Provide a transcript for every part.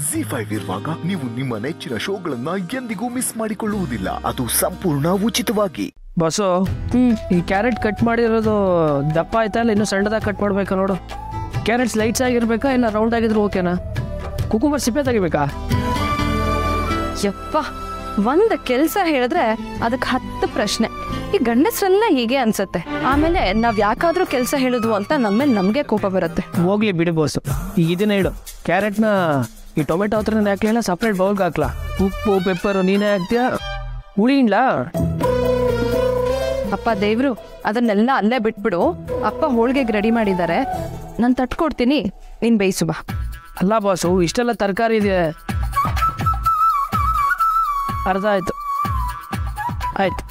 G five ಇರುವಾಗ ನೀವು ನಿಮ್ಮ ನೆಚ್ಚಿನ ಶೋಗಳನ್ನ ಎಂದಿಗೂ ಮಿಸ್ ಮಾಡಿಕೊಳ್ಳುವುದಿಲ್ಲ ಅದು ಸಂಪೂರ್ಣ ಉಚಿತವಾಗಿ ಬಸ್ಸು ಈ ಕ್ಯಾರೆಟ್ ಕಟ್ ಮಾಡಿರೋದು ದಪ್ಪ ಆಯ್ತಾ ಇಲ್ಲ ಇನ್ನೂ ಸಣ್ಣದಾಗಿ ಕಟ್ ಮಾಡ್ಬೇಕಾ ನೋಡು ಕ್ಯಾರೆಟ್ಸ್ ಲೈಟ್ಸ್ ಆಗಿರ್ಬೇಕಾ ಇಲ್ಲ ರೌಂಡ್ ಆಗಿದ್ರು ಓಕೆನಾ ಕುಕುಂಬರ್ ಸಿಪ್ಪೆ ತೆಗಿಬೇಕಾ ಯಪ್ಪ ಒಂದ್ ಕೆಲ್ಸ ಹೇಳಿದ್ರೆ ಅದಕ್ಕೆ ಹತ್ತು ಪ್ರಶ್ನೆ ಈ ಗಂಡಸ್ರೆಲ್ಲ ಹೀಗೆ ಅನ್ಸತ್ತೆ ಆಮೇಲೆ ನಾವ್ ಯಾಕಾದ್ರೂ ಕೆಲ್ಸ ಹೇಳಿದ್ವು ಅಂತ ನಮ್ಮೇಲೆ ನಮ್ಗೆ ಕೋಪ ಬರುತ್ತೆ ಹೋಗ್ಲಿ ಬಿಡಿ ಬೋಸು ಈಗ ಇದನ್ನ ಇಡು ಕ್ಯಾರೆಟ್ನ ಈ ಟೊಮೆಟೊ ಹತ್ರನೇ ಹಾಕ್ಲಿಲ್ಲ ಸಪ್ರೇಟ್ ಬೌಲ್ಗೆ ಹಾಕ್ಲಾ ಉಪ್ಪು ಪೆಪ್ಪರು ನೀನೇ ಹಾಕ್ತೀಯಾ ಹುಳಿ ಇಡ್ಲಾ ಅಪ್ಪ ದೇವ್ರು ಅದನ್ನೆಲ್ಲ ಅಲ್ಲೇ ಬಿಟ್ಬಿಡು ಅಪ್ಪ ಹೋಳ್ಗೆಗೆ ರೆಡಿ ಮಾಡಿದ್ದಾರೆ ನಾನು ತಟ್ಕೊಡ್ತೀನಿ ನೀನ್ ಬೇಯಿಸು ಬಾ ಅಲ್ಲ ಬಾಸು ಇಷ್ಟೆಲ್ಲ ತರಕಾರಿ ಇದೆ ಅರ್ಧ ಆಯ್ತು ಆಯ್ತು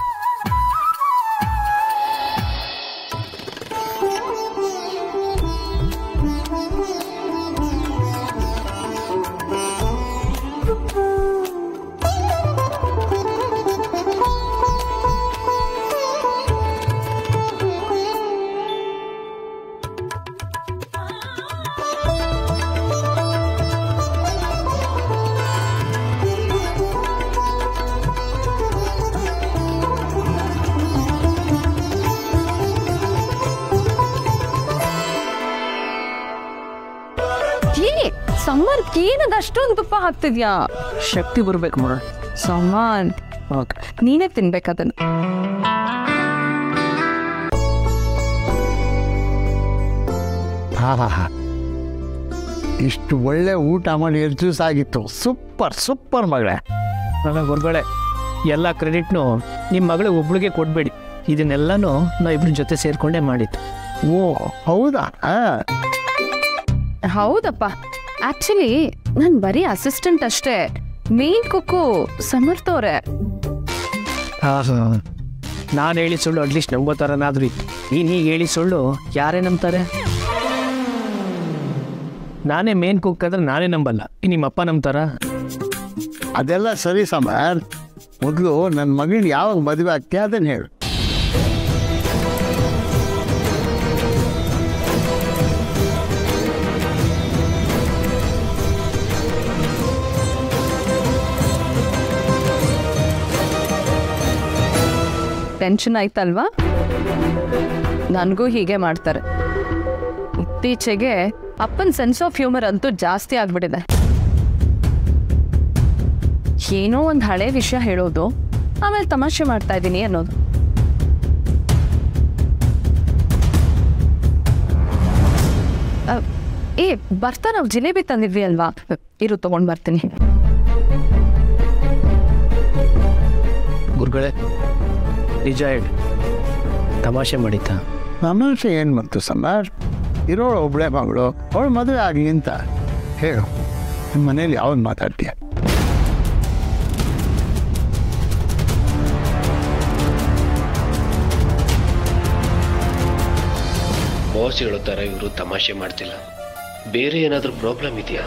ಏ ಸಮ್ಮರ್ ಏನದ ಅಷ್ಟೊಂದು ತುಪ್ಪ ಹಾಕ್ತಿದ್ಯಾ ಶಕ್ತಿ ಬರ್ಬೇಕು ನೋಡ ಸಮಾನ್ ಓಕೆ ನೀನೇ ತಿನ್ಬೇಕದನ್ನ ಹಾ ಹಾ ಹಾ ಇಷ್ಟು ಒಳ್ಳೆ ಊಟ ಮಾಡಿ ಎಷ್ಟು ದಿವಸ ಆಗಿತ್ತು ಸೂಪರ್ ಸೂಪರ್ ಮಗಳೇ ನನ್ನ ಗುರುಗಳೇ ಎಲ್ಲ ಕ್ರೆಡಿಟ್ನು ನಿಮ್ಮ ಮಗಳು ಒಬ್ಳಿಗೆ ಕೊಡಬೇಡಿ ಇದನ್ನೆಲ್ಲನೂ ನಾವು ಇಬ್ಬರ ಜೊತೆ ಸೇರ್ಕೊಂಡೇ ಮಾಡಿದ್ದು ಓ ಹೌದಾ ಆ, ಹೌದಪ್ಪ ಆಕ್ಚುಲಿ ನಾನ್ ಬರೀ ಅಸಿಸ್ಟೆಂಟ್ ಅಷ್ಟೇ ಮೇನ್ ಕುಕ್ಕು ಸಮರ್ಥವ್ರೆ ನಾನು ಹೇಳಿ ಸುಳ್ಳು ಅಟ್ಲೀಸ್ಟ್ ನಂಬೋ ಥರನಾದ್ರೂ ಇತ್ತು ನೀನು ಹೀಗೆ ಹೇಳಿ ಸುಳ್ಳು ಯಾರೇ ನಂಬ್ತಾರೆ ನಾನೇ ಮೇನ್ ಕುಕ್ ಅಂದ್ರೆ ನಾನೇ ನಂಬಲ್ಲ ಈ ನಿಮ್ಮಪ್ಪ ನಂಬ್ತಾರ ಅದೆಲ್ಲ ಸರಿ ಸಮರ್ ಮೊದಲು ನನ್ನ ಮಗನ ಯಾವಾಗ ಮದುವೆ ಆಗ್ತೀಯ ಅದನ್ನು ಹೇಳು ಟೆನ್ಷನ್ ಆಯ್ತಲ್ವಾ ನನಗೂ ಹೀಗೆ ಮಾಡ್ತಾರೆ ಇತ್ತೀಚೆಗೆ ಅಪ್ಪನ ಸೆನ್ಸ್ ಆಫ್ ಹ್ಯೂಮರ್ ಅಂತೂ ಜಾಸ್ತಿ ಆಗ್ಬಿಟ್ಟಿದೆ ಏನೋ ಒಂದು ಹಳೆ ವಿಷಯ ಹೇಳೋದು ಆಮೇಲೆ ತಮಾಷೆ ಮಾಡ್ತಾ ಇದ್ದೀನಿ ಅನ್ನೋದು ಅ, ಏ ಬರ್ತಾ ನಾವು ಜಿಲೇಬಿ ತಂದಿದ್ವಿ ಅಲ್ವಾ ಇರು ತಗೊಂಡ್ ಬರ್ತೀನಿ ಗುರುಗಳೇ ನಿಜ ಹೇಳಿ ತಮಾಷೆ ಮಾಡಿದ್ದ ತಮಾಷೆ ಏನು ಬಂತು ಸಮರ್ ಇರೋಳು ಒಬ್ಬಳೆ ಮಗಳು ಅವಳು ಮದುವೆ ಆಗಲಿ ಅಂತ ಹೇಳು ನಿಮ್ಮ ಮನೇಲಿ ಯಾವಾಗ ಮಾತಾಡ್ತೀಯ ಬಾಸ್ ಹೇಳೋ ಥರ ಇವರು ತಮಾಷೆ ಮಾಡ್ತಿಲ್ಲ ಬೇರೆ ಏನಾದರೂ ಪ್ರಾಬ್ಲಮ್ ಇದೆಯಾ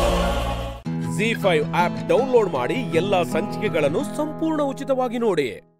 ಜಿ ಫೈವ್ ಆಪ್ ಡೌನ್ಲೋಡ್ ಮಾಡಿ ಎಲ್ಲಾ ಸಂಚಿಕೆಗಳನ್ನು ಸಂಪೂರ್ಣ ಉಚಿತವಾಗಿ ನೋಡಿ